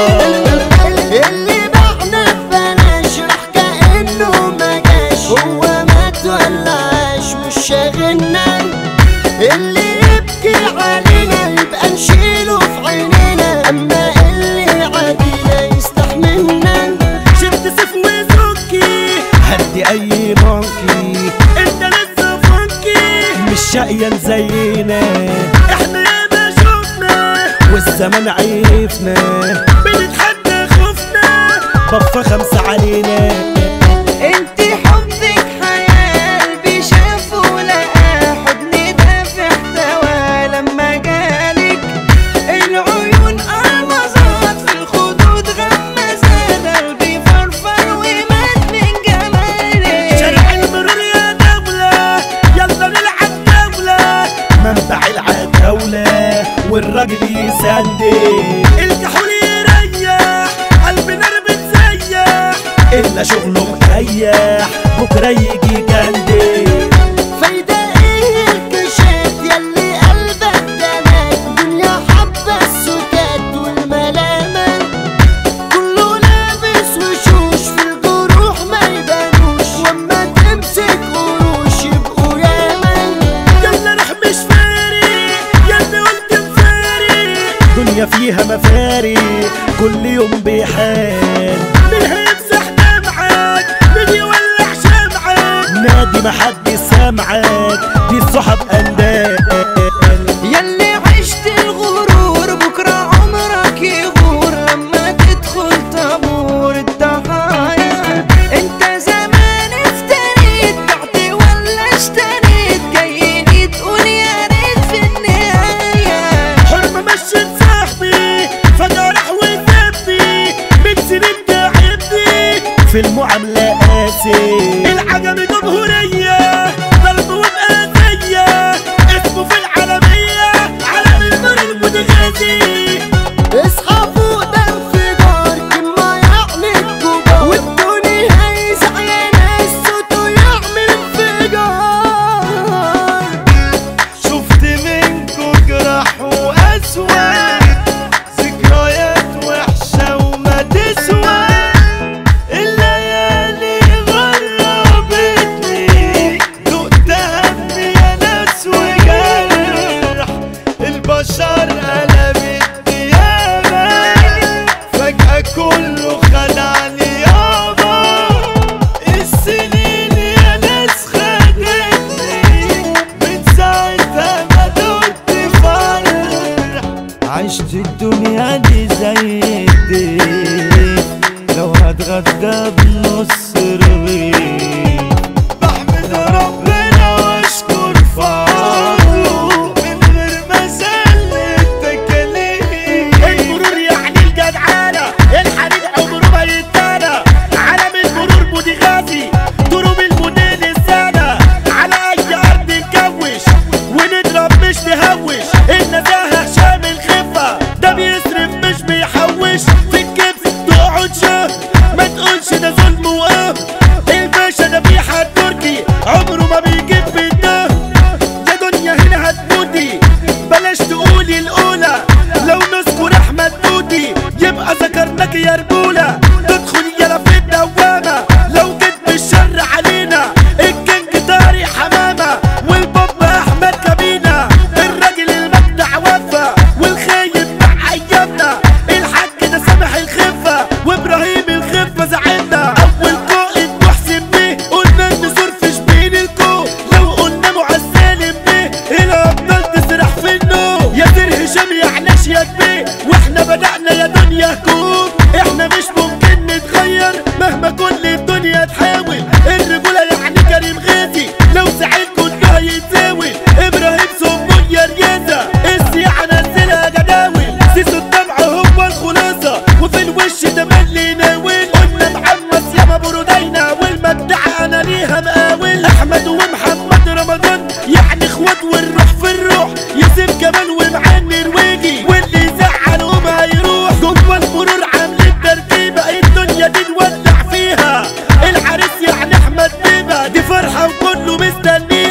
اللي بعنا ببلاش راح كأنه ما جاش هو ما تولعش مش شاغلنا اللي يبكي علينا يبقى نشيله في عينينا اما اللي عادينا يستحملنا شفت سيف وزوكي هدي اي مونكي انت لسه فانكي مش شقيان زينا احنا ياما شفنا والزمن عرفنا بنتحدى خوفنا بفة خمسة علينا انت حبك حياة قلبي شاف ولقى حضني دافع احتوى لما جالك العيون المظات في الخدود غمزات قلبي فرفر ومات من جمالك شارع المرور يا دولة يلا نلعب دولة منبع العتاولة والراجل يسندل الكحول يريح قلبنا بتسيح إلا شغله مريح بكرة يجي جندل فايدة ايه الكشات يلي قلبك دمات دنيا حبة السكات والملامة كله لابس وشوش في الجروح ما يبانوش واما تمسك قروش يبقوا ياما يلا نحمش فاري يلا قلت مفاري دنيا فيها مفارق كل يوم بحال مين هيمسح دمعك مين يولع شمعك نادي محد سامعك دي الصحاب أندال يلي عشت الغرور بكرة عمرك يغور لما تدخل طابور الضحايا انت زمان افتريت بعت ولا اشتريت جايني تقول يا ريت في النهاية حرمة مشيت صاحبي فجأة راح وسابني من سنين تعبني في المعاملة قاسي العجم جمهورية ضرب وبقاسية اسمه في العالمية علم النار المتغازي اصحى فوق ده انفجار كما يعمل كبار والدنيا هيزع يا ناس صوته يعمل انفجار شفت منكو جرح وأسوأ ذكريات وحشة وما تسوى الليالي غربتني دقت هم يا ناس وجرح البشر قلبت ديابة فجأة كله خدعني يابا السنين يا ناس خدتني من ساعتها ما دقت فرح عشت الدنيا دي زي الدين لو هتغدى بنص رغيف بحمد ربنا واشكر فضله من غير ما زلت تكاليف المرور يعني الجدعانة الحديد عمره ما يتنى علم المرور بودي غازي دروب المدين السنة على أي أرض نكوش ونضرب مش نهوش النزاهة شامل الخفة ده بيصرف مش بيحوش في الكبس تقعد شهر ما تقولش ده ظلم وقهر الباشا ده بيحة التركي عمره ما بيجيب بالدهر يا دنيا هنا هتموتي بلاش تقولي الأولى لو نذكر أحمد موتي يبقى ذكرناك يا رجولة تدخل يلا في الدوامة لو جيت بالشر علينا الكينج طارق حمامة والبابا أحمد كابينة الراجل المجدع وفى والخايب مع أيامنا الحاج ده سامح الخفة وإبراهيم الخفة زعلنا أول قائد محسن بيه قلنا النزور في شبين الكون لو قلنا معسالم بيه الأبطال تسرح في النوم يا سير هشام يعناش يا كبير واحنا بدأنا يا دنيا كون احنا مش ممكن نتغير مهما كل الدنيا تحاول الرجولة يعني كريم غازي لو سعيد كله هيتزاول ابراهيم سمون يا رياسة السياحة نزلها جداول سيسو الدمع هو الخلاصة وفي الوش ده ملي ناول قلنا محمد ياما برودينا والمجدعة انا ليها مقاول احمد ومحمد رمضان يعني اخوات والروح في الروح يوسف كمال ومعان نرويجي واللي زعلهم هيروح جوه المرور عاملين ترتيبة الدنيا دي نولع فيها العريس يعني احمد بيبة دي فرحة وكله مستنيها